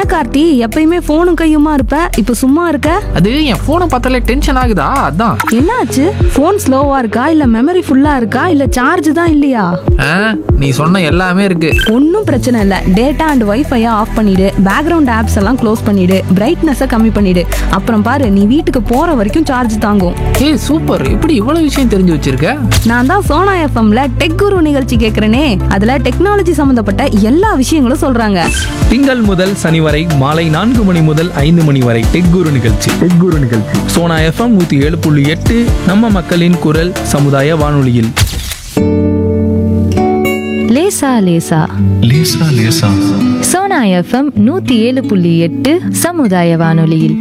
கார்த்தி எப்பயுமே போனும் கையுமா இருப்ப இப்ப சும்மா இருக்க அது என் போனை பார்த்தாலே டென்ஷன் ஆகுதா அதான் என்னாச்சு போன் ஸ்லோவா இருக்கா இல்ல மெமரி ஃபுல்லா இருக்கா இல்ல சார்ஜ் தான் இல்லையா ஆ, நீ சொன்ன எல்லாமே இருக்கு ஒன்றும் பிரச்சனை இல்லை டேட்டா அண்ட் வைஃபையை ஆஃப் பண்ணிடு பேக்ரவுண்ட் ஆப்ஸ் எல்லாம் க்ளோஸ் பண்ணிடு பிரைட்னஸை கம்மி பண்ணிடு அப்புறம் பாரு நீ வீட்டுக்கு போற வரைக்கும் சார்ஜ் தாங்கும் ஏய் சூப்பர் இப்படி இவ்வளவு விஷயம் தெரிஞ்சு வச்சிருக்க நான் தான் சோனா எஃப்எம்ல டெக் குரு நிகழ்ச்சி கேட்குறேனே அதுல டெக்னாலஜி சம்பந்தப்பட்ட எல்லா விஷயங்களும் சொல்றாங்க திங்கள் முதல் சனி வரை மாலை நான்கு மணி முதல் ஐந்து மணி வரை டெக் குரு நிகழ்ச்சி டெக் குரு நிகழ்ச்சி சோனா எஃப்எம் நூத்தி ஏழு புள்ளி எட்டு நம்ம மக்களின் குரல் சமுதாய வானொலியில் லேசா லேசா லேசா லேசா சோனா எஃப்எம் நூத்தி ஏழு புள்ளி எட்டு சமுதாய வானொலியில்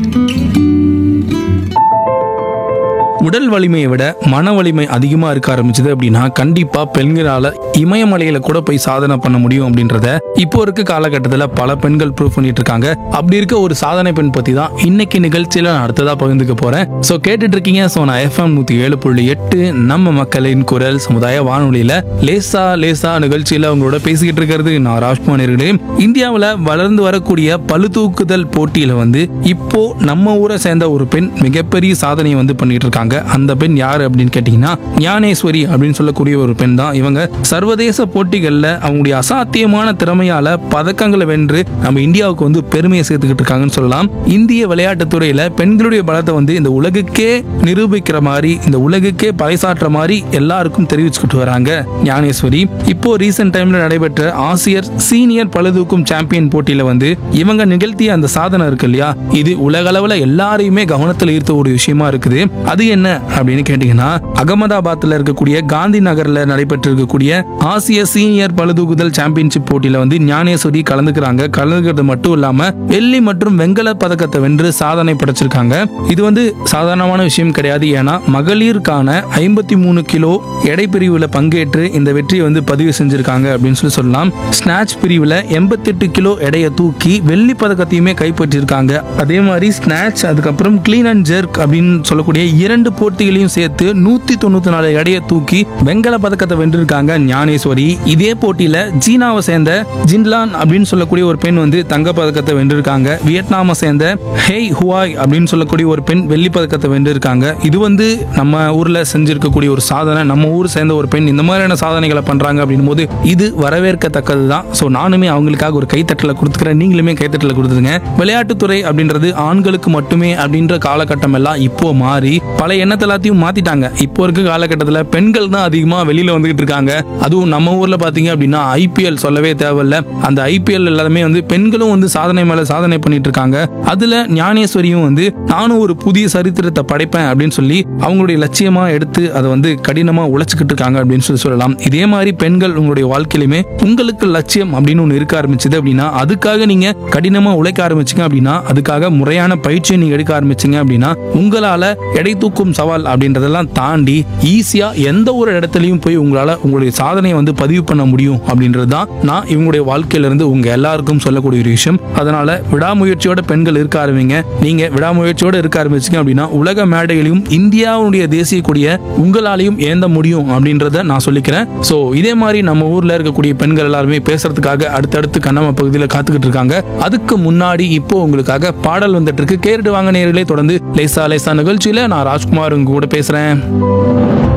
உடல் வலிமையை விட மன வலிமை அதிகமா இருக்க ஆரம்பிச்சது அப்படின்னா கண்டிப்பா பெண்களால இமயமலையில கூட போய் சாதனை பண்ண முடியும் அப்படின்றத இப்போ இருக்க காலகட்டத்தில் பல பெண்கள் ப்ரூவ் பண்ணிட்டு இருக்காங்க அப்படி இருக்க ஒரு சாதனை பெண் பத்தி தான் இன்னைக்கு நிகழ்ச்சியில நான் அடுத்ததா பகிர்ந்துக்க போறேன் ஸோ கேட்டுட்டு இருக்கீங்க ஸோ நான் எஃப்எம் நூத்தி ஏழு புள்ளி எட்டு நம்ம மக்களின் குரல் சமுதாய வானொலியில லேசா லேசா நிகழ்ச்சியில அவங்களோட பேசிக்கிட்டு இருக்கிறது நான் ராஜ்குமார் இருக்கிறே இந்தியாவில் வளர்ந்து வரக்கூடிய பளு தூக்குதல் போட்டியில வந்து இப்போ நம்ம ஊரை சேர்ந்த ஒரு பெண் மிகப்பெரிய சாதனையை வந்து பண்ணிட்டு இருக்காங்க அந்த பெண் யாரு அப்படின்னு கேட்டீங்கன்னா ஞானேஸ்வரி அப்படின்னு சொல்லக்கூடிய ஒரு பெண் தான் இவங்க சர்வதேச போட்டிகள்ல அவங்களுடைய அசாத்தியமான திறமையால பதக்கங்களை வென்று நம்ம இந்தியாவுக்கு வந்து பெருமையை சேர்த்துக்கிட்டு இருக்காங்கன்னு சொல்லலாம் இந்திய விளையாட்டுத் துறையில பெண்களுடைய பலத்தை வந்து இந்த உலகுக்கே நிரூபிக்கிற மாதிரி இந்த உலகுக்கே பறைசாற்ற மாதிரி எல்லாருக்கும் தெரிவிச்சுக்கிட்டு வராங்க ஞானேஸ்வரி இப்போ ரீசெண்ட் டைம்ல நடைபெற்ற ஆசியர் சீனியர் பளுதூக்கும் சாம்பியன் போட்டியில வந்து இவங்க நிகழ்த்திய அந்த சாதனை இருக்கு இல்லையா இது உலக அளவுல எல்லாரையுமே கவனத்தில் ஈர்த்த ஒரு விஷயமா இருக்குது அது என்ன அப்படின்னு கேட்டீங்கன்னா அகமதாபாத்ல இருக்கக்கூடிய காந்தி நகர்ல நடைபெற்று இருக்கக்கூடிய ஆசிய சீனியர் பளுதூக்குதல் சாம்பியன்ஷிப் போட்டியில வந்து ஞானேஸ்வரி கலந்துக்கிறாங்க கலந்துக்கிறது மட்டும் இல்லாம வெள்ளி மற்றும் வெங்கல பதக்கத்தை வென்று சாதனை படைச்சிருக்காங்க இது வந்து சாதாரணமான விஷயம் கிடையாது ஏன்னா மகளிருக்கான ஐம்பத்தி மூணு கிலோ எடை பிரிவுல பங்கேற்று இந்த வெற்றியை வந்து பதிவு செஞ்சிருக்காங்க அப்படின்னு சொல்லி சொல்லலாம் ஸ்நாட்ச் பிரிவுல எண்பத்தெட்டு கிலோ எடையை தூக்கி வெள்ளி பதக்கத்தையுமே கைப்பற்றிருக்காங்க அதே மாதிரி ஸ்நாட்ச் அதுக்கப்புறம் கிளீன் அண்ட் ஜெர்க் அப்படின்னு சொல்லக்கூடிய இரண்டு போட்டிகளையும் சேர்த்து நூத்தி தொண்ணூத்தி நாலு எடையை தூக்கி வெங்கல பதக்கத்தை வென்றிருக்காங்க ஞானேஸ்வரி இதே போட்டியில சீனாவை சேர்ந்த ஜின்லான் அப்படின்னு சொல்லக்கூடிய ஒரு பெண் வந்து தங்க பதக்கத்தை வென்றிருக்காங்க வியட்நாமை சேர்ந்த ஹேய் ஹுவாய் அப்படின்னு சொல்லக்கூடிய ஒரு பெண் வெள்ளி பதக்கத்தை வென்றிருக்காங்க இது வந்து நம்ம ஊர்ல செஞ்சிருக்கக்கூடிய ஒரு சாதனை நம்ம ஊர் சேர்ந்த ஒரு பெண் இந்த மாதிரியான சாதனைகளை பண்றாங்க அப்படின்னும் போது இது வரவேற்கத்தக்கது தான் ஸோ நானுமே அவங்களுக்காக ஒரு கைத்தட்டலை கொடுத்துக்கிறேன் நீங்களுமே கைத்தட்டலை கொடுத்துருங்க விளையாட்டுத்துறை அப்படின்றது ஆண்களுக்கு மட்டுமே அப்படின்ற காலகட்டம் எல்லாம் இப்போ மாறி பல எண்ணத்தை எல்லாத்தையும் மாத்திட்டாங்க இப்போ இருக்க காலகட்டத்தில் பெண்கள் தான் அதிகமாக வெளியில வந்துகிட்டு இருக்காங்க அதுவும் நம்ம ஊர்ல பாத்தீங்க அப்படின்னா ஐபிஎல் சொல்லவே தேவையில்ல அந்த ஐபிஎல் எல்லாமே வந்து பெண்களும் வந்து சாதனை மேல சாதனை பண்ணிட்டு இருக்காங்க அதுல ஞானேஸ்வரியும் வந்து நானும் ஒரு புதிய சரித்திரத்தை படைப்பேன் அப்படின்னு சொல்லி அவங்களுடைய லட்சியமா எடுத்து அதை வந்து கடினமா உழைச்சிக்கிட்டு இருக்காங்க அப்படின்னு சொல்லி சொல்லலாம் இதே மாதிரி பெண்கள் உங்களுடைய வாழ்க்கையிலுமே உங்களுக்கு லட்சியம் அப்படின்னு ஒன்று இருக்க ஆரம்பிச்சது அப்படின்னா அதுக்காக நீங்க கடினமா உழைக்க ஆரம்பிச்சீங்க அப்படின்னா அதுக்காக முறையான பயிற்சியை நீங்க எடுக்க ஆரம்பிச்சீங்க அப்படின்னா உங்களால எடை தூக்கும் சவால் அப்படின்றதெல்லாம் தாண்டி ஈஸியா எந்த ஒரு இடத்துலயும் போய் உங்களால உங்களுடைய சாதனையை வந்து பதிவு பண்ண முடியும் அப்படின்றது தான் நான் இவங்களுடைய வாழ்க்கையில இருந்து உங்க எல்லாருக்கும் சொல்லக்கூடிய ஒரு விஷயம் அதனால விடாமுயற்சியோட பெண்கள் இருக்க ஆரம்பிங்க நீங்க விடாமுயற்சியோட இருக்க ஆரம்பிச்சீங்க அப்படின்னா உலக மேடைகளையும் இந்தியாவுடைய தேசிய கொடிய உங்களாலையும் ஏந்த முடியும் அப்படின்றத நான் சொல்லிக்கிறேன் சோ இதே மாதிரி நம்ம ஊர்ல இருக்கக்கூடிய பெண்கள் எல்லாருமே பேசுறதுக்காக அடுத்தடுத்து கண்ணம்மா பகுதியில் காத்துக்கிட்டு இருக்காங்க அதுக்கு முன்னாடி இப்போ உங்களுக்காக பாடல் வந்துட்டு இருக்கு கேட்டுட்டு வாங்க நேர்களே தொடர்ந்து லேசா லேசா நிகழ்ச்சியில நான் ராஜ்குமார் உங்க கூட பேசுறேன்